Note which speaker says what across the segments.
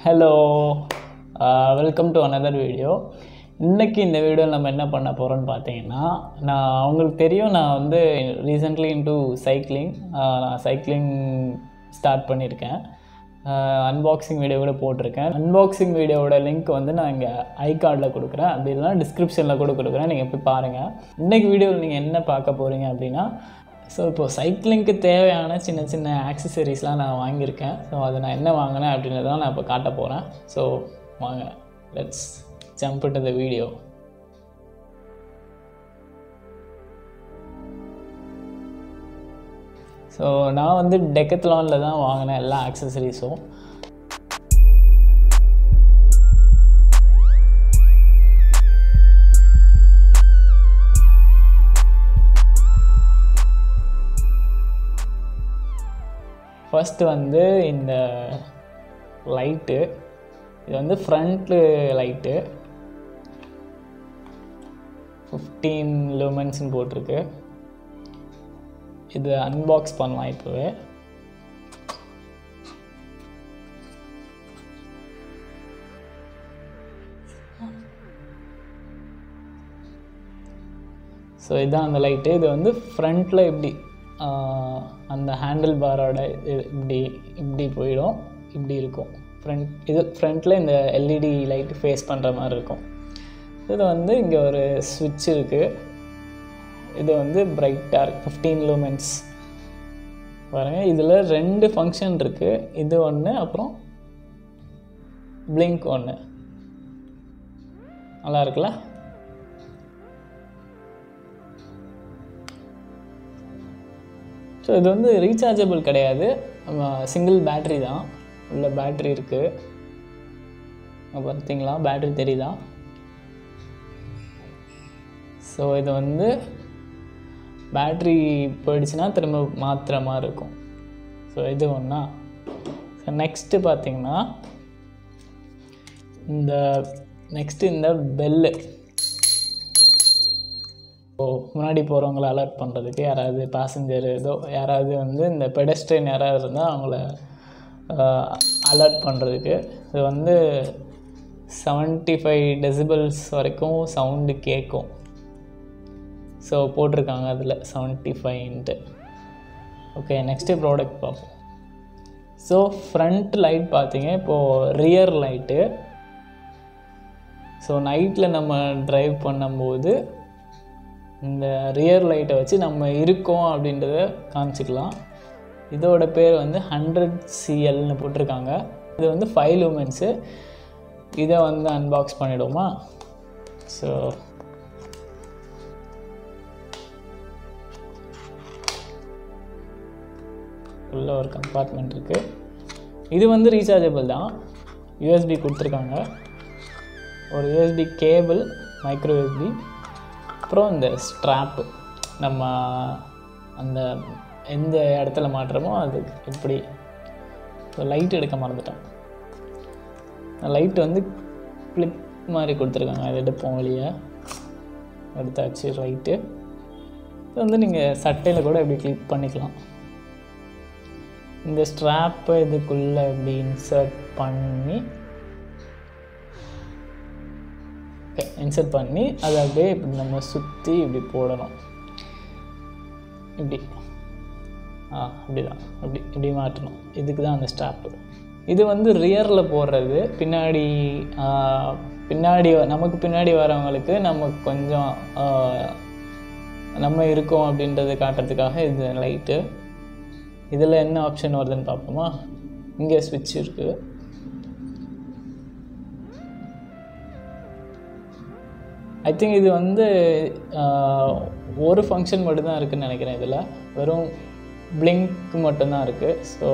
Speaker 1: hello welcome to another video இன்னைக்கு இந்த வீடியோவில் நம்ம என்ன பண்ண போகிறோம்னு பார்த்தீங்கன்னா நான் உங்களுக்கு தெரியும் நான் வந்து ரீசெண்ட்லி இன்டு சைக்கிளிங் நான் சைக்கிளிங் ஸ்டார்ட் பண்ணியிருக்கேன் அன்பாக்சிங் வீடியோ கூட போட்டிருக்கேன் அன்பாக்சிங் வீடியோவோட லிங்க் வந்து நான் இங்கே ஐ கார்டில் கொடுக்குறேன் அப்படி இல்லைனா டிஸ்கிரிப்ஷனில் கூட கொடுக்குறேன் நீங்கள் போய் பாருங்கள் இன்றைக்கி வீடியோவில் நீங்கள் என்ன பார்க்க போகிறீங்க அப்படின்னா ஸோ இப்போது சைக்கிளிங்க்கு தேவையான சின்ன சின்ன ஆக்சசரிஸ்லாம் நான் வாங்கியிருக்கேன் ஸோ அதை நான் என்ன வாங்கினேன் அப்படின்றதான் நான் இப்போ காட்ட போகிறேன் ஸோ வாங்க let's jump to the video so நான் வந்து டெக்கத்லானில் தான் வாங்கினேன் எல்லா ஆக்சசரிஸும் ஃபஸ்ட்டு வந்து இந்த லைட்டு இது வந்து ஃப்ரண்ட்டு லைட்டு ஃபிஃப்டீன் லூமென்ஸ்னு போட்டிருக்கு இது அன்பாக்ஸ் பண்ணலாம் இப்போவே ஸோ இதுதான் அந்த லைட்டு இது வந்து ஃப்ரண்ட்டில் இப்படி ஆஹ், அந்த ஹேண்டில் பாரோட இப்படி இப்படி போயிடும் இப்படி இருக்கும் ஃப்ரண்ட் இது ஃப்ரண்ட்டில் இந்த எல்இடி லைட் ஃபேஸ் பண்ணுற மாதிரி இருக்கும் இது வந்து இங்கே ஒரு ஸ்விட்ச் இருக்குது இது வந்து பிரைட்டாக இருக்குது ஃபிஃப்டீன் லூமென்ஸ் பாருங்க இதில் ரெண்டு ஃபங்க்ஷன் இருக்குது இது ஒன்று அப்புறம் பிளிங்க் ஒன்று நல்லா இருக்குல்ல ஸோ இது வந்து ரீசார்ஜபிள் கிடையாது சிங்கிள் பேட்ரி தான் உள்ள பேட்ரி இருக்குது பார்த்தீங்களா பேட்ரி தெரியுதா ஸோ இது வந்து பேட்ரி போயிடுச்சுன்னா திரும்ப மாற்றுற மாதிரி இருக்கும் ஸோ இது ஒன்றா ஸோ நெக்ஸ்ட்டு பார்த்தீங்கன்னா இந்த நெக்ஸ்ட்டு இந்த பெல்லு ஸோ முன்னாடி போகிறவங்கள அலர்ட் பண்ணுறதுக்கு யாராவது பேசஞ்சர் ஏதோ யாராவது வந்து இந்த பெடஸ்ட்ரியன் யாராவது இருந்தால் அவங்கள அலர்ட் பண்ணுறதுக்கு இது வந்து செவன்ட்டி ஃபைவ் டெசிபிள்ஸ் வரைக்கும் சவுண்டு கேட்கும் ஸோ போட்டிருக்காங்க அதில் செவன்ட்டி ஃபைவ்ன்ட்டு ஓகே நெக்ஸ்ட்டு ப்ராடக்ட் பார்ப்போம் ஸோ ஃப்ரண்ட் லைட் பார்த்தீங்க இப்போது ரியர் லைட்டு ஸோ நைட்டில் நம்ம ட்ரைவ் பண்ணும்போது இந்த ரியர் லைட்டை வச்சு நம்ம இருக்கோம் அப்படின்றத காமிச்சிக்கலாம் இதோட பேர் வந்து ஹண்ட்ரட் சிஎல்னு போட்டிருக்காங்க இது வந்து ஃபைவ் லூமென்ஸு இதை வந்து அன்பாக்ஸ் பண்ணிவிடுவோமா ஸோ உள்ள ஒரு கம்பார்ட்மெண்ட் இருக்குது இது வந்து ரீசார்ஜபிள் தான் யூஎஸ்பி கொடுத்துருக்காங்க ஒரு யூஎஸ்பி கேபிள் மைக்ரோ யூஎஸ்பி அப்புறம் இந்த ஸ்ட்ராப்பு நம்ம அந்த எந்த இடத்துல மாட்டுறோமோ அது இப்படி லைட் எடுக்க மறந்துட்டேன் லைட் வந்து கிளிப் மாதிரி கொடுத்துருக்காங்க அதை எடுப்போம் வெளியே எடுத்தாச்சு ரைட்டு இது வந்து நீங்கள் சட்டையில் கூட இப்படி கிளிப் பண்ணிக்கலாம் இந்த ஸ்ட்ராப்பை இதுக்குள்ளே இப்படி இன்சர்ட் பண்ணி இன்சர்ட் பண்ணி அதை அப்படியே இப்படி நம்ம சுற்றி இப்படி போடணும் இப்படி ஆ இப்படி தான் இப்படி இப்படி மாட்டணும் இதுக்கு தான் அந்த ஸ்ட்ராப்பு இது வந்து ரியரில் போடுறது பின்னாடி ஆ, பின்னாடி வ- நமக்கு பின்னாடி வரவங்களுக்கு நம்ம கொஞ்சம் ஆ, நம்ம இருக்கோம் அப்படின்றத காட்டுறதுக்காக இது லைட்டு இதில் என்ன ஆப்ஷன் வருதுன்னு பார்ப்போமா இங்கே ஸ்விட்ச் இருக்குது ஐ திங்க் இது வந்து ஆஹ், ஒரு ஃபங்க்ஷன் மட்டும்தான் இருக்குதுன்னு நினைக்கிறேன் இதில் வெறும் பிளிங்க் மட்டும்தான் இருக்குது ஸோ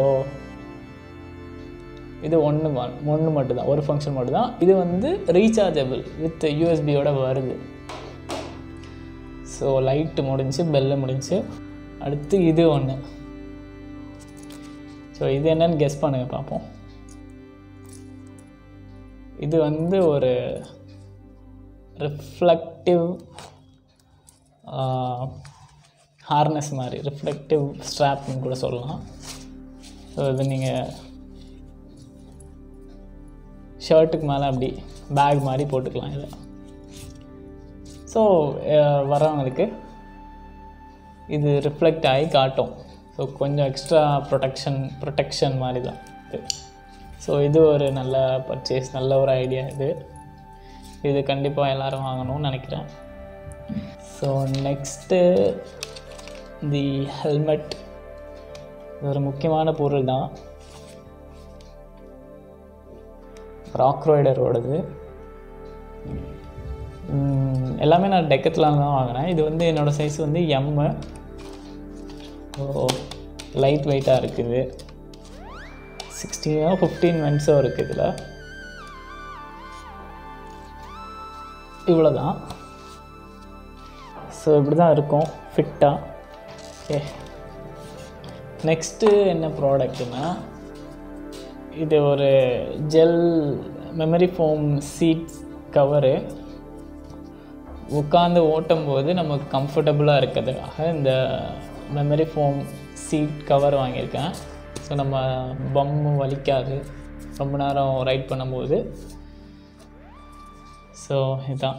Speaker 1: இது ஒன்று ஒன்று மட்டும்தான் ஒரு ஃபங்க்ஷன் மட்டும்தான் இது வந்து ரீசார்ஜபிள் வித் யூஎஸ்பியோட வருது ஸோ லைட்டு முடிஞ்சு பெல்லு முடிஞ்சு அடுத்து இது ஒன்று ஸோ இது என்னன்னு கெஸ் பண்ணுங்க பார்ப்போம் இது வந்து ஒரு ரிஃப்ளெக்டிவ் ஹார்னஸ் மாதிரி ரிஃப்ளெக்டிவ் ஸ்ட்ராப்னு கூட சொல்லலாம் ஸோ இது நீங்கள் ஷர்ட்டுக்கு மேலே அப்படி பேக் மாதிரி போட்டுக்கலாம் இதை ஸோ வரவங்களுக்கு இது ரிஃப்ளெக்ட் ஆகி காட்டும் ஸோ கொஞ்சம் எக்ஸ்ட்ரா ப்ரொடெக்ஷன் ப்ரொடெக்ஷன் மாதிரி தான் இது ஸோ இது ஒரு நல்ல பர்ச்சேஸ் நல்ல ஒரு ஐடியா இது இது கண்டிப்பாக எல்லோரும் வாங்கணும்னு நினைக்கிறேன் ஸோ நெக்ஸ்ட்டு தி ஹெல்மெட் இது ஒரு முக்கியமான பொருள் தான் ராக்ராய்டரோடது எல்லாமே நான் டெக்கத்தில் தான் வாங்கினேன் இது வந்து என்னோடய சைஸ் வந்து எம்மு ஓ லைட் வெயிட்டாக இருக்குது சிக்ஸ்டீனோ ஃபிஃப்டீன் மென்ஸோ இருக்குது இதில் இவ்வளோ தான் ஸோ இப்படி தான் இருக்கும் ஃபிட்டாக ஓகே நெக்ஸ்ட்டு என்ன ப்ராடக்ட்னா இது ஒரு gel memory foam seat cover உட்காந்து ஓட்டும் போது நமக்கு கம்ஃபர்டபுளாக இருக்கிறதுக்காக இந்த மெமரி ஃபோம் சீட் கவர் வாங்கியிருக்கேன் ஸோ நம்ம பம்மு வலிக்காது ரொம்ப நேரம் ரைட் பண்ணும்போது ஸோ இதுதான்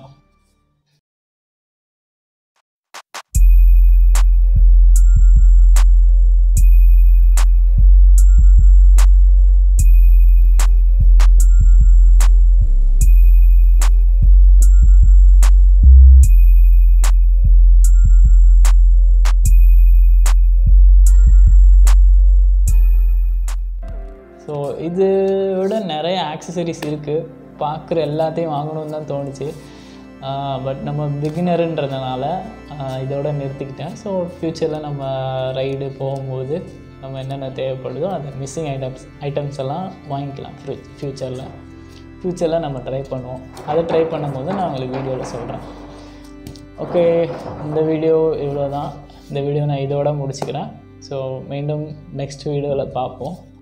Speaker 1: ஸோ இது விட நிறைய ஆக்சசரிஸ் இருக்குது பார்க்குற எல்லாத்தையும் வாங்கணும்னு தான் தோணுச்சு பட் நம்ம பிகினருன்றதுனால இதோட நிறுத்திக்கிட்டேன் ஸோ ஃப்யூச்சரில் நம்ம ரைடு போகும்போது நம்ம என்னென்ன தேவைப்படுதோ அந்த மிஸ்ஸிங் ஐட்டம்ஸ் ஐட்டம்ஸ் எல்லாம் வாங்கிக்கலாம் ஃப்யூ ஃப்யூச்சரில் ஃப்யூச்சரில் நம்ம ட்ரை பண்ணுவோம் அதை ட்ரை பண்ணும்போது நான் உங்களுக்கு வீடியோவில் சொல்கிறேன் ஓகே இந்த வீடியோ இவ்வளோ தான் இந்த வீடியோ நான் இதோட முடிச்சுக்கிறேன் ஸோ மீண்டும் நெக்ஸ்ட் வீடியோவில் பார்ப்போம்